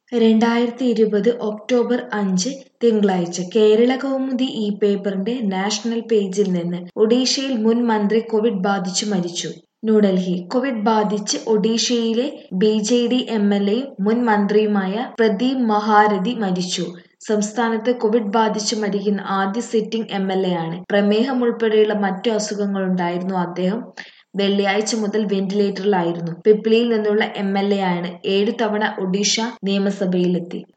രണ്ടായിരത്തി ഇരുപത് ഒക്ടോബർ അഞ്ച് തിങ്കളാഴ്ച കേരള കൗമുദി ഈ പേപ്പറിന്റെ നാഷണൽ പേജിൽ നിന്ന് ഒഡീഷയിൽ മുൻ മന്ത്രി കോവിഡ് ബാധിച്ചു മരിച്ചു ന്യൂഡൽഹി കോവിഡ് ബാധിച്ച് ഒഡീഷയിലെ B J D M L എയും മുൻ മന്ത്രിയുമായ പ്രദീപ് മഹാരഥി മരിച്ചു സംസ്ഥാനത്ത് കോവിഡ് ബാധിച്ച് മരിക്കുന്ന ആദ്യ സിറ്റിംഗ് എം എൽ എ ആണ് പ്രമേഹം ഉൾപ്പെടെയുള്ള മറ്റു അസുഖങ്ങളുണ്ടായിരുന്നു അദ്ദേഹം വെള്ളിയാഴ്ച മുതൽ വെന്റിലേറ്ററിലായിരുന്നു പിപ്ലിയിൽ നിന്നുള്ള എം എൽ എ ആണ് ഏഴു തവണ ഒഡീഷ നിയമസഭയിലെത്തി